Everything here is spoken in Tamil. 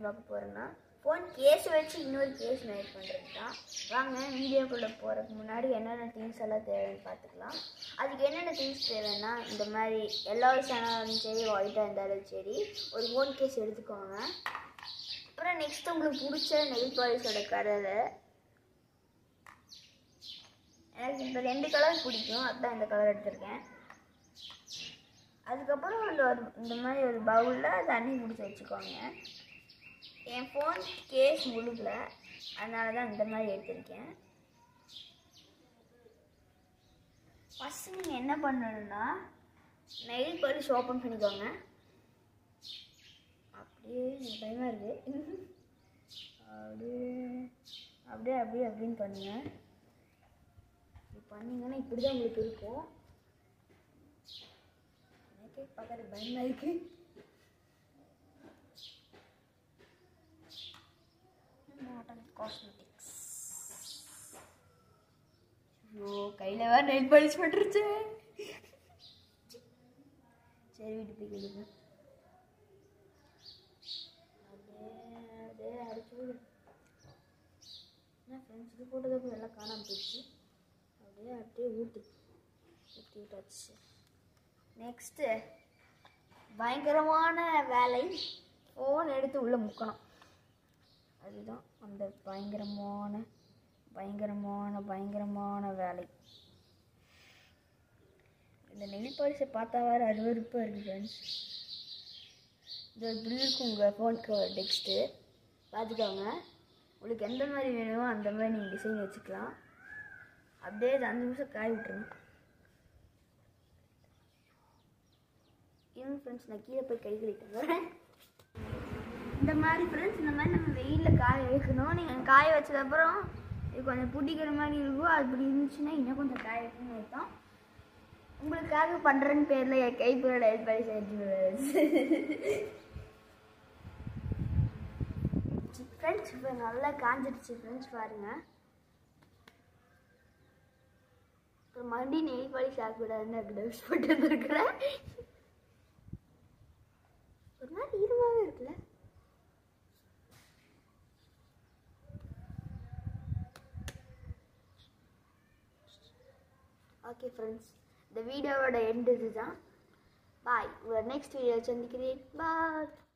பார்க்க போகிறேன்னா ஃபோன் கேஸ் வச்சு இன்னொரு கேஸ் மேக் பண்ணுறது தான் வாங்க வீடியோக்குள்ளே போகிறதுக்கு முன்னாடி என்னென்ன திங்ஸ் எல்லாம் தேவைன்னு பார்த்துக்கலாம் அதுக்கு என்னென்ன திங்ஸ் தேவைன்னா இந்த மாதிரி எல்லா சேனலும் சரி ஒயிட்டாக இருந்தாலும் சரி ஒரு ஃபோன் கேஸ் எடுத்துக்கோங்க அப்புறம் நெக்ஸ்ட் உங்களுக்கு பிடிச்ச நெல் பாலிஷோட கலரு எனக்கு இந்த ரெண்டு கலர் பிடிக்கும் அதுதான் இந்த கலர் எடுத்திருக்கேன் அதுக்கப்புறம் அந்த ஒரு இந்த மாதிரி ஒரு பவுலில் தண்ணி பிடிச்சி வச்சுக்கோங்க என் ஃபோன் கேஸ் முழுகல அதனால தான் இந்த மாதிரி எடுத்திருக்கேன் ஃபஸ்ட்டு நீங்கள் என்ன பண்ணணும்னா நெயில் பாலிஷ் ஓப்பன் பண்ணிக்கோங்க அப்படியே எனக்கு பயமாக இருக்குது அப்படியே அப்படியே அப்படியே அப்படின்னு பண்ணுங்க இப்படி பண்ணீங்கன்னா இப்படி தான் உங்களுக்கு இருக்கும் எனக்கே பார்க்கறது பயமாக இருக்கு மாடல் காஸ்மெட்டிக்ஸ் ஐயோ கையில் வேறு நெல் பாலிஷ் பட்டுருச்சு சரி வீட்டு போய் கழுவு அப்படியே அப்படியே அடிச்சு விடு என்ன ஃப்ரெண்ட்ஸ் இது போட்டதுக்கு எல்லாம் காணாமல் போயிடுச்சு அப்படியே அப்படியே ஊட்டு ஊற்றி விட்டாச்சு நெக்ஸ்ட்டு பயங்கரமான வேலை ஃபோன் எடுத்து உள்ளே முக்கணும் அதுதான் அந்த பயங்கரமான பயங்கரமான பயங்கரமான வேலை இந்த நெல் பாலிஷை பார்த்தா வேறு அருவருப்பாக இருக்குது ஃப்ரெண்ட்ஸ் இது இப்படி இருக்கும் உங்கள் ஃபோனுக்கு டெக்ஸ்ட்டு பார்த்துக்கோங்க உங்களுக்கு எந்த மாதிரி வேணுமோ அந்த மாதிரி நீங்கள் டிசைன் வச்சுக்கலாம் அப்படியே இது அஞ்சு நிமிஷம் காய விட்டுருங்க இருங்க ஃப்ரெண்ட்ஸ் நான் கீழே போய் கை கழிட்டு வரேன் இந்த மாதிரி ஃப்ரெண்ட்ஸ் இந்த மாதிரி நம்ம வெயிலில் காய வைக்கணும் நீங்கள் காய வச்சதுக்கப்புறம் இது கொஞ்சம் பிடிக்கிற மாதிரி இருக்கும் அது இப்படி இருந்துச்சுன்னா இன்னும் கொஞ்சம் காய வைக்கணும்னு அர்த்தம் உங்களுக்காக பண்ணுறேன்னு பேரில் என் கைப்போட படி செஞ்சு ஃப்ரெண்ட்ஸ் இப்போ நல்லா காஞ்சிடுச்சு ஃப்ரெண்ட்ஸ் பாருங்கள் இப்போ மறுபடியும் நெய் பாலிஷ் ஆகக்கூடாதுன்னு க்ளவுஸ் போட்டு வந்துருக்குறேன் ஒரு மாதிரி ஈரமாகவே இருக்குல்ல ஓகே ஃப்ரெண்ட்ஸ் இந்த வீடியோவோட எண்ட் இதுதான் பாய் உங்களை நெக்ஸ்ட் வீடியோ சந்திக்கிறேன் பாய்